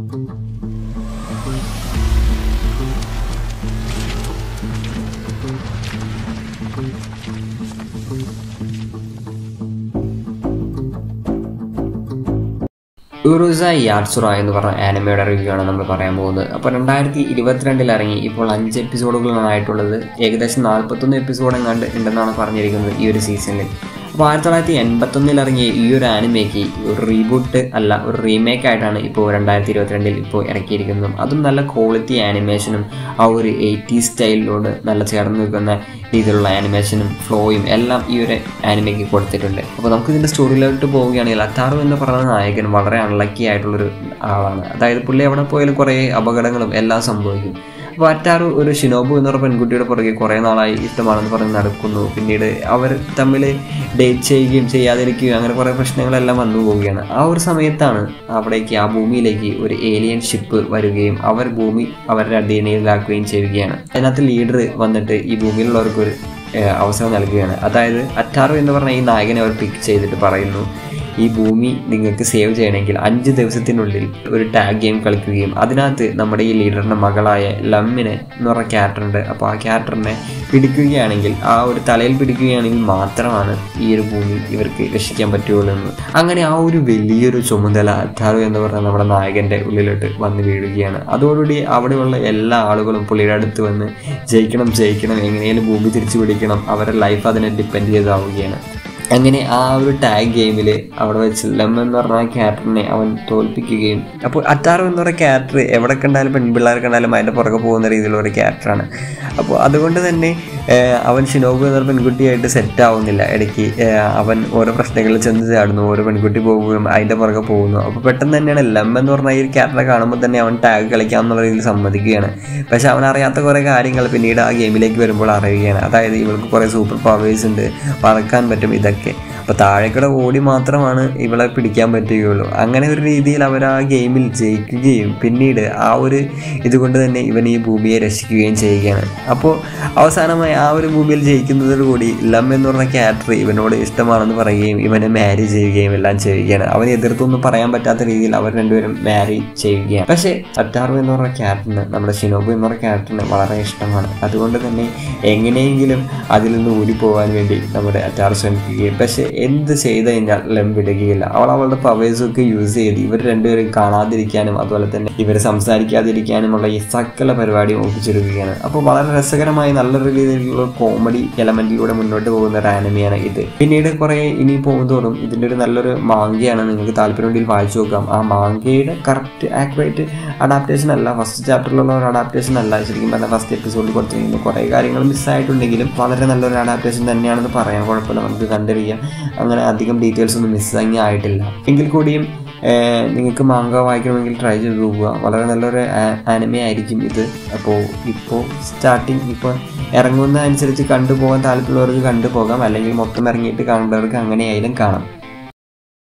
ഉറുസ യാത്സുറ എന്ന് പറഞ്ഞ ആനിമയുടെ റിവ്യൂ ആണ് നമ്മൾ പറയാൻ പോകുന്നത് അപ്പോൾ രണ്ടായിരത്തി ഇരുപത്തിരണ്ടിൽ ഇറങ്ങി ഇപ്പോൾ അഞ്ച് എപ്പിസോഡുകളാണ് ആയിട്ടുള്ളത് ഏകദേശം നാൽപ്പത്തൊന്ന് എപ്പിസോഡ് എങ്ങാണ്ട് ഉണ്ടെന്നാണ് പറഞ്ഞിരിക്കുന്നത് ഈ ഒരു സീസണിൽ അപ്പോൾ ആയിരത്തി തൊള്ളായിരത്തി എൺപത്തൊന്നിൽ ഇറങ്ങിയ ഈ ഒരു ആനിമയ്ക്ക് ഒരു റീബൂട്ട് അല്ല ഒരു റീമേക്ക് ആയിട്ടാണ് ഇപ്പോൾ രണ്ടായിരത്തി ഇരുപത്തിരണ്ടിൽ ഇപ്പോൾ ഇറക്കിയിരിക്കുന്നത് അതും നല്ല ക്വാളിറ്റി ആനിമേഷനും ആ ഒരു എയ്റ്റി സ്റ്റൈലിനോട് നല്ല ചേർന്ന് നിൽക്കുന്ന രീതിയിലുള്ള ആനിമേഷനും ഫ്ലോയും എല്ലാം ഈ ഒരു ആനിമയ്ക്ക് കൊടുത്തിട്ടുണ്ട് അപ്പോൾ നമുക്ക് ഇതിൻ്റെ സ്റ്റോറിയിലോട്ട് പോവുകയാണെങ്കിൽ അത്താറു എന്ന് പറയുന്ന നായകൻ വളരെ അൺലക്കി ആയിട്ടുള്ളൊരു ആളാണ് അതായത് പുള്ളി എവിടെ പോയാലും കുറേ അപകടങ്ങളും എല്ലാം സംഭവിക്കും അപ്പോൾ അറ്റാറു ഒരു ഷിനോബു എന്ന് പറഞ്ഞ പെൺകുട്ടിയുടെ പുറകെ കുറേ നാളായി ഇഷ്ടമാണെന്ന് പറഞ്ഞ് നടക്കുന്നു പിന്നീട് അവർ തമ്മിൽ ഡേറ്റ് ചെയ്യുകയും ചെയ്യാതിരിക്കുകയും അങ്ങനെ കുറേ പ്രശ്നങ്ങളെല്ലാം വന്നു പോവുകയാണ് ആ ഒരു സമയത്താണ് അവിടേക്ക് ആ ഭൂമിയിലേക്ക് ഒരു ഏലിയൻ ഷിപ്പ് വരികയും അവർ ഭൂമി അവരുടെ അധീനയിലാക്കുകയും ചെയ്യുകയാണ് അതിനകത്ത് ലീഡർ വന്നിട്ട് ഈ ഭൂമിയിലുള്ളവർക്ക് ഒരു ഏഹ്, അവസരം നൽകുകയാണ് അതായത് അറ്റാറു എന്ന് പറഞ്ഞ ഈ നായകനെ അവർ പിക്ക് ചെയ്തിട്ട് പറയുന്നു ഈ ഭൂമി നിങ്ങൾക്ക് സേവ് ചെയ്യണമെങ്കിൽ അഞ്ച് ദിവസത്തിനുള്ളിൽ ഒരു ടാഗ് ഗെയിം കളിക്കുകയും അതിനകത്ത് നമ്മുടെ ഈ ലീഡറിൻ്റെ മകളായ ലമ്മിനെ എന്ന് പറഞ്ഞ ക്യാരക്ടറുണ്ട് അപ്പോൾ ആ ക്യാരക്ടറിനെ പിടിക്കുകയാണെങ്കിൽ ആ ഒരു തലയിൽ പിടിക്കുകയാണെങ്കിൽ മാത്രമാണ് ഈ ഒരു ഭൂമി ഇവർക്ക് രക്ഷിക്കാൻ പറ്റുകയുള്ളൂ എന്ന് അങ്ങനെ ആ ഒരു വലിയൊരു ചുമതല അറ്റാറു എന്ന് പറഞ്ഞ നമ്മുടെ നായകൻ്റെ ഉള്ളിലോട്ട് വന്ന് വീഴുകയാണ് അതോടുകൂടി അവിടെയുള്ള എല്ലാ ആളുകളും പുള്ളിയുടെ അടുത്ത് വന്ന് ജയിക്കണം ജയിക്കണം എങ്ങനെയും ഭൂമി തിരിച്ചു പിടിക്കണം അവരുടെ ലൈഫ് അതിനെ ഡിപ്പെൻഡ് ചെയ്താവുകയാണ് അങ്ങനെ ആ ഒരു ടാഗ് ഗെയിമിൽ അവിടെ വെച്ച് ലം എന്ന് പറഞ്ഞ ആ ക്യാരക്ടറിനെ അവൻ തോൽപ്പിക്കുകയും അപ്പോൾ അറ്റാറോ എന്ന് പറയുന്ന ക്യാരക്ടർ എവിടെ കണ്ടാലും പെൺപിള്ളേരെ കണ്ടാലും അതിൻ്റെ പുറകെ പോകുന്ന രീതിയിലുള്ള ഒരു ക്യാരക്ടറാണ് അപ്പോൾ അതുകൊണ്ട് തന്നെ ഏഹ്, അവൻ ഷിനോബു എന്ന പെൺകുട്ടിയായിട്ട് സെറ്റ് ആവുന്നില്ല ഇടയ്ക്ക് ഏഹ്, അവൻ ഓരോ പ്രശ്നങ്ങളിൽ ചെന്ന് ചാടുന്നു ഓരോ പെൺകുട്ടി പോകുകയും അതിൻ്റെ പുറകെ പോകുന്നു അപ്പോൾ പെട്ടെന്ന് തന്നെയാണ് ലം എന്ന് പറഞ്ഞ ഈ ഒരു ക്യാരക്ടറെ കാണുമ്പോൾ തന്നെ അവൻ ടാഗ് കളിക്കാം എന്നുള്ള രീതിയിൽ സമ്മതിക്കുകയാണ് പക്ഷെ അവൻ അറിയാത്ത കുറേ കാര്യങ്ങൾ പിന്നീട് ആ ഗെയിമിലേക്ക് വരുമ്പോൾ അറിയുകയാണ് അതായത് ഇവൾക്ക് കുറേ സൂപ്പർ പവേഴ്സ് ഉണ്ട് പറക്കാൻ പറ്റും ഇതൊക്കെ അപ്പോൾ താഴേക്കൂടെ ഓടി മാത്രമാണ് ഇവളെ പിടിക്കാൻ പറ്റുകയുള്ളൂ അങ്ങനെ ഒരു രീതിയിൽ അവർ ആ ഗെയിമിൽ ജയിക്കുകയും പിന്നീട് ആ ഒരു ഇതുകൊണ്ട് തന്നെ ഇവൻ ഈ ഭൂമിയെ രക്ഷിക്കുകയും ചെയ്യുകയാണ് അപ്പോൾ അവസാനമായി ആ ഒരു ഭൂമിയിൽ ജയിക്കുന്നതോടുകൂടി ലം എന്ന് പറഞ്ഞ ക്യാരക്ടർ ഇവനോട് ഇഷ്ടമാണെന്ന് പറയുകയും ഇവനെ മാരി ചെയ്യുകയും എല്ലാം ചെയ്യുകയാണ് അവൻ എതിർത്തൊന്നും പറയാൻ പറ്റാത്ത രീതിയിൽ അവർ രണ്ടുപേരും മാരി ചെയ്യുകയാണ് പക്ഷേ അറ്റാറു എന്ന് പറഞ്ഞ ക്യാരക്ടറിന് നമ്മുടെ ഷിനോബു എന്ന് പറഞ്ഞ ക്യാരക്ടറിന് വളരെ ഇഷ്ടമാണ് അതുകൊണ്ട് തന്നെ എങ്ങനെയെങ്കിലും അതിൽ നിന്ന് ഊരിപ്പോകാൻ വേണ്ടി നമ്മുടെ അറ്റാറു ശ്രമിക്കുകയും പക്ഷേ എന്ത് ചെയ്ത് കഴിഞ്ഞാൽ ലം വിടുകയില്ല അവൾ അവളുടെ പവേഴ്സൊക്കെ യൂസ് ചെയ്ത് ഇവർ രണ്ടുപേരും കാണാതിരിക്കാനും അതുപോലെ തന്നെ ഇവർ സംസാരിക്കാതിരിക്കാനുമുള്ള ഈ സകല പരിപാടിയും ഒപ്പിച്ചെടുക്കുകയാണ് അപ്പോൾ വളരെ രസകരമായി നല്ലൊരു രീതിയിലുള്ള കോമഡി എലമെന്റിലൂടെ മുന്നോട്ട് പോകുന്ന ഒരു ആനിമയാണ് ഇത് പിന്നീട് കുറേ ഇനി പോകുന്തോറും ഇതിൻ്റെ ഒരു നല്ലൊരു മാങ്കയാണ് നിങ്ങൾക്ക് താല്പര്യമുണ്ടെങ്കിൽ വായിച്ചു നോക്കാം ആ മാങ്കയുടെ കറക്റ്റ് ആക്യുറേറ്റ് അഡാപ്റ്റേഷൻ അല്ല ഫസ്റ്റ് ചാപ്റ്ററിലുള്ള ഒരു അഡാപ്റ്റേഷൻ അല്ല ശരിക്കും പറഞ്ഞാൽ ഫസ്റ്റ് എപ്പിസോഡിൽ കൊടുത്തിരിക്കുന്നു കുറേ കാര്യങ്ങൾ മിസ്സായിട്ടുണ്ടെങ്കിലും വളരെ നല്ലൊരു അഡാപ്റ്റേഷൻ തന്നെയാണെന്ന് പറയാൻ കുഴപ്പമില്ല നമുക്ക് കണ്ടറിയാം അങ്ങനെ അധികം ഡീറ്റെയിൽസ് ഒന്നും മിസ്സാങ്ങി ആയിട്ടില്ല എങ്കിൽ കൂടിയും ഏഹ്, നിങ്ങൾക്ക് മാങ്ക വായിക്കണമെങ്കിൽ ട്രൈ ചെയ്ത് നോക്കുക വളരെ നല്ലൊരു ആനിമ ആയിരിക്കും ഇത് അപ്പോൾ ഇപ്പോൾ സ്റ്റാർട്ടിങ് ഇപ്പോൾ ഇറങ്ങുന്ന അനുസരിച്ച് കണ്ടുപോകാൻ താല്പര്യമുള്ളവർക്ക് കണ്ടുപോകാം അല്ലെങ്കിൽ മൊത്തം ഇറങ്ങിയിട്ട് കാണേണ്ടവർക്ക് അങ്ങനെയായാലും കാണാം